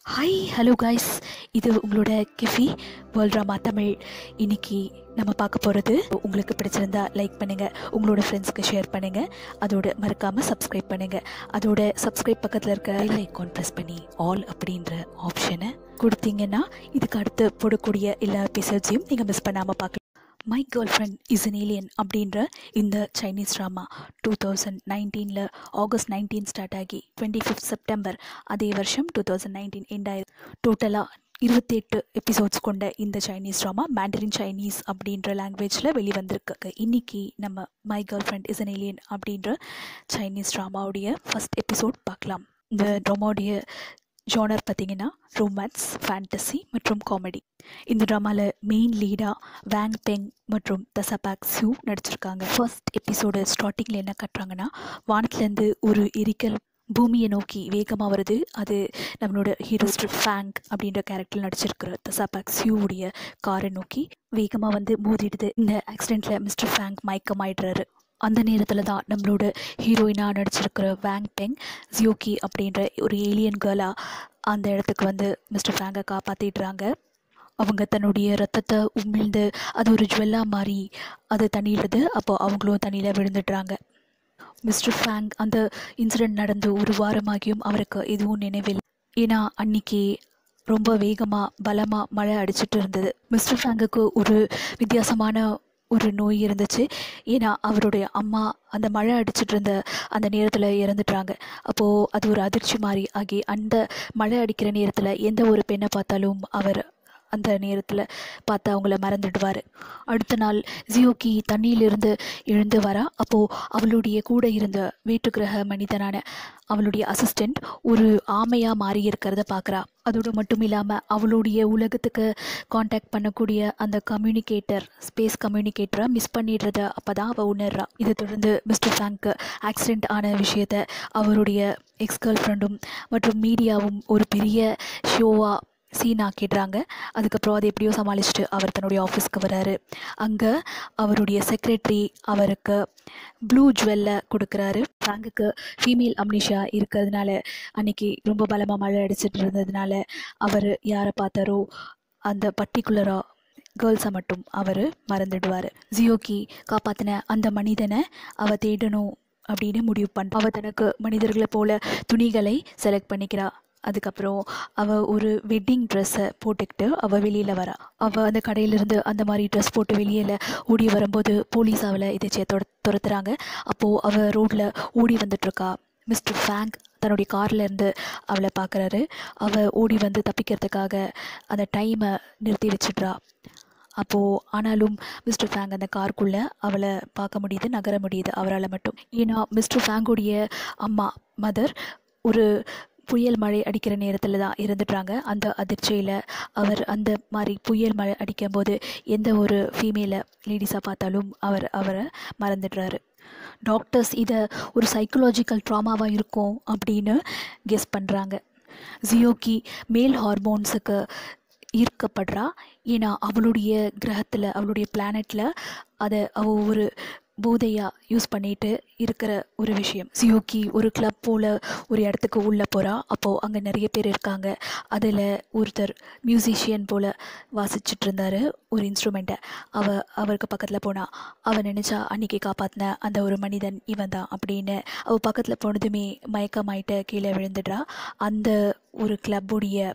hi hello guys இது உங்களோட கிஃபி world drama Tamil இன்னைக்கு நம்ம பார்க்க போகிறது உங்களுக்கு பிடிச்சிருந்தா லைக் பண்ணுங்கள் உங்களோட ஃப்ரெண்ட்ஸ்க்கு ஷேர் பண்ணுங்கள் அதோட மறக்காமல் சப்ஸ்கிரைப் பண்ணுங்கள் அதோட சப்ஸ்கிரைப் பக்கத்தில் இருக்க பெல் ஐக்கான் ப்ரெஸ் பண்ணி ஆல் அப்படின்ற ஆப்ஷனை கொடுத்தீங்கன்னா இதுக்கு அடுத்து போடக்கூடிய எல்லா எபிசோட்ஸையும் நீங்கள் மிஸ் பண்ணாமல் பார்க்கலாம் my girlfriend is an alien அப்படின்ற இந்த சைனீஸ் ட்ராமா டூ தௌசண்ட் நைன்டீனில் ஆகஸ்ட் நைன்டீன் ஸ்டார்ட் ஆகி டுவெண்ட்டி ஃபிஃப்த் செப்டம்பர் அதே வருஷம் டூ தௌசண்ட் நைன்டீன் எண்ட் ஆயிரு டோட்டலாக இருபத்தெட்டு எபிசோட்ஸ் கொண்ட இந்த சைனீஸ் ட்ராமா மேண்டரின் சைனீஸ் அப்படின்ற லாங்குவேஜில் வெளிவந்திருக்கு இன்னைக்கு நம்ம my girlfriend is an alien அப்படின்ற சைனீஸ் ட்ராமாவுடைய ஃபஸ்ட் எபிசோட் பார்க்கலாம் இந்த ட்ராமாவுடைய ஜானர் பார்த்தீங்கன்னா ரொமான்ஸ் ஃபேண்டசி மற்றும் காமெடி இந்த ட்ராமாவில் மெயின் லீடாக வேங் பெங் மற்றும் தசபாக் சியூ நடிச்சிருக்காங்க ஃபர்ஸ்ட் எபிசோடு ஸ்டார்டிங்கில் என்ன கட்டுறாங்கன்னா வானத்துலேருந்து ஒரு எரிக்கல் பூமியை நோக்கி வேகமாக வருது அது நம்மளோட ஹீரோ ஃபேங் அப்படின்ற கேரக்டர் நடிச்சிருக்கிற தசாபாக் சியூவுடைய காரை நோக்கி வேகமாக வந்து மோதிடுது இந்த ஆக்சிடெண்ட்டில் மிஸ்டர் ஃபேங் மயக்கமாயிடுறாரு அந்த நேரத்தில் தான் நம்மளோட ஹீரோயினாக நடிச்சிருக்கிற வேங் பெங் ஜியோகி அப்படின்ற ஒரு ஏலியன் கேர்ளாக அந்த இடத்துக்கு வந்து மிஸ்டர் ஃபேங்கை காப்பாற்றிடுறாங்க அவங்க தன்னுடைய ரத்தத்தை உமிழ்ந்து அது ஒரு ஜுவல்லாக மாறி அது தண்ணியிடுது அப்போ அவங்களும் தண்ணியில் விழுந்துடுறாங்க மிஸ்டர் ஃபேங் அந்த இன்சிடெண்ட் நடந்து ஒரு வாரமாகியும் அவருக்கு எதுவும் நினைவில் ஏன்னா அன்னைக்கு ரொம்ப வேகமாக பலமாக மழை அடிச்சிட்டு இருந்தது மிஸ்டர் ஃபேங்குக்கு ஒரு வித்தியாசமான ஒரு நோய் இருந்துச்சு ஏன்னா அவருடைய அம்மா அந்த மழை அடிச்சிட்டு இருந்த அந்த நேரத்தில் இறந்துட்டாங்க அப்போது அது ஒரு அதிர்ச்சி மாதிரி ஆகி அந்த மழை அடிக்கிற நேரத்தில் எந்த ஒரு பெண்ணை பார்த்தாலும் அவர் அந்த நேரத்தில் பார்த்து அவங்கள மறந்துடுவார் அடுத்த நாள் ஜியோக்கி தண்ணியிலிருந்து எழுந்து வரா அப்போது அவளுடைய கூட இருந்த வேற்று கிரக மனிதனான அவளுடைய அசிஸ்டண்ட் ஒரு ஆமையாக மாறி இருக்கிறத பார்க்குறா அதோடு மட்டும் இல்லாமல் அவளுடைய உலகத்துக்கு காண்டாக்ட் பண்ணக்கூடிய அந்த கம்யூனிகேட்டர் ஸ்பேஸ் கம்யூனிகேட்டரை மிஸ் பண்ணிடுறத அப்போ தான் அவள் உணர்றா இதை தொடர்ந்து மிஸ்டர் ஃபேங்க்கு ஆக்சிடெண்ட் ஆன விஷயத்த அவருடைய எக்ஸ் கேர்ள் ஃப்ரெண்டும் மற்றும் மீடியாவும் ஒரு பெரிய ஷோவாக சீன் ஆக்கிடுறாங்க அதுக்கப்புறம் அதை எப்படியோ சமாளிச்சுட்டு அவர் தன்னுடைய ஆஃபீஸ்க்கு வராரு அங்கே அவருடைய செக்ரட்டரி அவருக்கு ப்ளூ ஜுவல்லை கொடுக்குறாரு ஃபேங்குக்கு ஃபீமேல் அம்னிஷா இருக்கிறதுனால அன்னைக்கு ரொம்ப பலமாக மழை அடிச்சிட்டு இருந்ததுனால அவர் யாரை பார்த்தாரோ அந்த பர்டிகுலராக கேர்ள்ஸை மட்டும் அவர் மறந்துடுவார் ஜியோக்கி காப்பாற்றின அந்த மனிதனை அவ தேடணும் அப்படின்னு முடிவு பண்ண அவள் தனக்கு மனிதர்களை போல துணிகளை செலக்ட் பண்ணிக்கிறா அதுக்கப்புறம் அவள் ஒரு வெட்டிங் ட்ரெஸ்ஸை போட்டுக்கிட்டு அவள் வெளியில் வரா அவள் அந்த கடையிலேருந்து அந்த மாதிரி ட்ரெஸ் போட்டு வெளியில் ஓடி வரும்போது போலீஸ் அவளை இதைச்சியை துர துரத்துறாங்க அப்போது அவள் ரோட்டில் ஓடி வந்துட்டுருக்கா மிஸ்டர் ஃபேங்க் தன்னுடைய கார்லேருந்து அவளை பார்க்குறாரு அவள் ஓடி வந்து தப்பிக்கிறதுக்காக அந்த டைமை நிறுத்தி வச்சிட்றா அப்போது ஆனாலும் மிஸ்டர் ஃபேங் அந்த காருக்குள்ளே அவளை பார்க்க முடியுது நகர முடியுது அவரால் மட்டும் ஏன்னா மிஸ்டர் ஃபேங்குடைய அம்மா மதர் ஒரு புயல் மழை அடிக்கிற நேரத்தில் தான் இறந்துட்டாங்க அந்த அதிர்ச்சியில் அவர் அந்த மாதிரி புயல் மழை அடிக்கும்போது எந்த ஒரு ஃபீமேலை லேடிஸாக பார்த்தாலும் அவர் அவரை மறந்துடுறாரு டாக்டர்ஸ் இதை ஒரு சைக்கலாஜிக்கல் ட்ராமாவாக இருக்கும் அப்படின்னு கெஸ் பண்ணுறாங்க ஜியோக்கி மேல் ஹார்மோன்ஸுக்கு ஈர்க்கப்படுறா ஏன்னா அவளுடைய கிரகத்தில் அவளுடைய பிளானட்டில் அதை அவள் ஒரு போதையாக யூஸ் பண்ணிட்டு இருக்கிற ஒரு விஷயம் சியோக்கி ஒரு கிளப் போல் ஒரு இடத்துக்கு உள்ளே போகிறா அப்போது அங்கே நிறைய பேர் இருக்காங்க அதில் ஒருத்தர் மியூசிஷியன் போல் வாசிச்சுட்டு இருந்தார் ஒரு இன்ஸ்ட்ருமெண்ட்டை அவ அவருக்கு பக்கத்தில் போனால் அவள் நினச்சா அன்றைக்கி காப்பாற்றின அந்த ஒரு மனிதன் இவன் தான் அப்படின்னு அவள் பக்கத்தில் போனதுமே மயக்கமாயிட்டு கீழே விழுந்துடுறா அந்த ஒரு கிளப்புடைய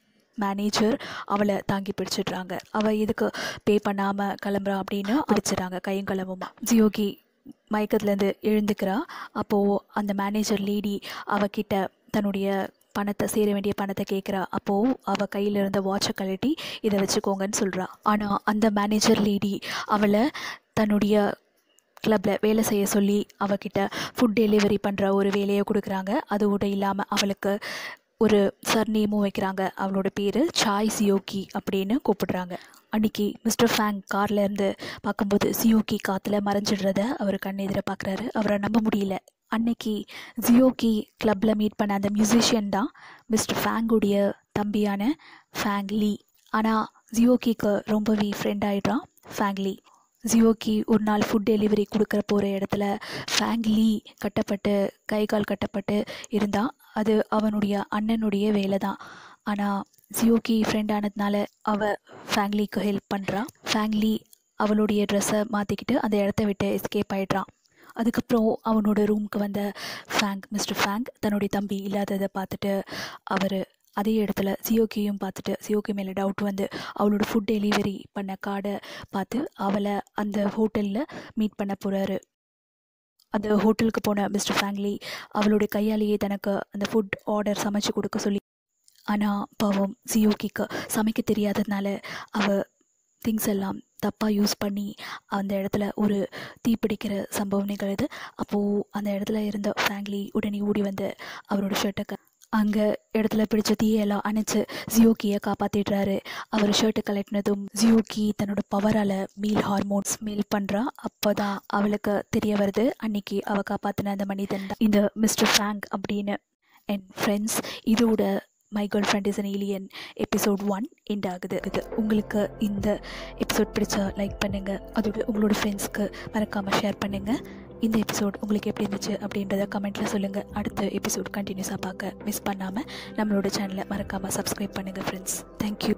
மேனேஜர் அவளை தாங்கி பிடிச்சிடுறாங்க அவள் எதுக்கு பே பண்ணாமல் கிளம்புறா அப்படின்னு பிடிச்சிடுறாங்க கையும் கிளம்புமா ஜியோகி மயக்கத்துலேருந்து எழுந்துக்கிறா அப்போது அந்த மேனேஜர் லேடி அவகிட்ட தன்னுடைய பணத்தை சேர வேண்டிய பணத்தை கேட்குறா அப்போது அவள் கையில் இருந்த வாட்சை கழட்டி இதை வச்சுக்கோங்கன்னு சொல்கிறா ஆனால் அந்த மேனேஜர் லேடி அவளை தன்னுடைய கிளப்பில் வேலை செய்ய சொல்லி அவகிட்ட ஃபுட் டெலிவரி பண்ணுற ஒரு வேலையை கொடுக்குறாங்க அதோடு இல்லாமல் அவளுக்கு ஒரு சர்நேமும் வைக்கிறாங்க அவளோட பேர் சாய் சியோக்கி அப்படின்னு கூப்பிடுறாங்க அன்னைக்கு மிஸ்டர் ஃபேங் கார்ல இருந்து பார்க்கும்போது சியோக்கி காற்றுல மறைஞ்சிடுறத அவர் கண் எதிர பார்க்குறாரு அவரை நம்ப முடியல அன்னைக்கு ஜியோக்கி கிளப்பில் மீட் பண்ண அந்த மியூசிஷியன் தான் மிஸ்டர் ஃபேங்குடைய தம்பியான ஃபேங் லீ ஆனால் ஜியோக்கிக்கு ரொம்பவே ஃப்ரெண்ட் ஆயிடுறான் ஃபேங் லீ ஜியோக்கி ஒரு நாள் ஃபுட் டெலிவரி கொடுக்குற போகிற இடத்துல ஃபேங் லீ கட்டப்பட்டு கை கால் கட்டப்பட்டு இருந்தான் அது அவனுடைய அண்ணனுடைய வேலை தான் ஆனால் ஜியோக்கி ஃப்ரெண்ட் ஆனதுனால அவள் ஃபேங்லிக்கு ஹெல்ப் பண்ணுறா ஃபேங்லி அவளுடைய ட்ரெஸ்ஸை மாற்றிக்கிட்டு அந்த இடத்த விட்டு எஸ்கேப் ஆயிடுறான் அதுக்கப்புறம் அவனோட ரூமுக்கு வந்த ஃபேங்க் மிஸ்டர் ஃபேங்க் தன்னுடைய தம்பி இல்லாததை பார்த்துட்டு அவர் அதே இடத்துல சியோக்கியும் பார்த்துட்டு சியோக்கி மேலே டவுட் வந்து அவளோட ஃபுட் டெலிவரி பண்ண கார்டை பார்த்து அவளை அந்த ஹோட்டலில் மீட் பண்ண போகிறாரு அந்த ஹோட்டலுக்கு போன மிஸ்டர் ஃபேங்லி அவளுடைய கையாலேயே தனக்கு அந்த ஃபுட் ஆர்டர் சமைச்சு கொடுக்க சொல்லி ஆனால் பாவம் சியோக்கிக்கு சமைக்க தெரியாததுனால அவ திங்ஸ் எல்லாம் தப்பாக யூஸ் பண்ணி அந்த இடத்துல ஒரு தீப்பிடிக்கிற சம்பவம் நிகழுது அப்போது அந்த இடத்துல இருந்த ஃபேங்லி உடனே ஓடி வந்து அவரோட ஷர்ட்டை அங்கே இடத்துல பிடிச்ச தீயெல்லாம் அணைச்சு ஜியோக்கியை காப்பாற்றிடுறாரு அவர் ஷர்ட்டை கலட்டினதும் ஜியோக்கி தன்னோட பவரால் மீல் ஹார்மோன்ஸ் மீல் பண்ணுறா அப்போ தான் அவளுக்கு தெரிய வருது அன்னைக்கு அவள் காப்பாற்றின அந்த மனிதன் தான் இந்த மிஸ்டர் ஃபேங்க் அப்படின்னு என் ஃப்ரெண்ட்ஸ் இதோட my girlfriend is an alien episode one end ஆகுது இது உங்களுக்கு இந்த எபிசோட் பிடிச்சா லைக் பண்ணுங்கள் அதோட உங்களோட ஃப்ரெண்ட்ஸ்க்கு மறக்காமல் ஷேர் பண்ணுங்கள் இந்த எபிசோட் உங்களுக்கு எப்படி இருந்துச்சு அப்படின்றத கமெண்ட்டில் சொல்லுங்கள் அடுத்த எபிசோட் கண்டினியூஸாக பார்க்க மிஸ் பண்ணாமல் நம்மளோட சேனலை மறக்காமல் சப்ஸ்கிரைப் பண்ணுங்கள் ஃப்ரெண்ட்ஸ் தேங்க்யூ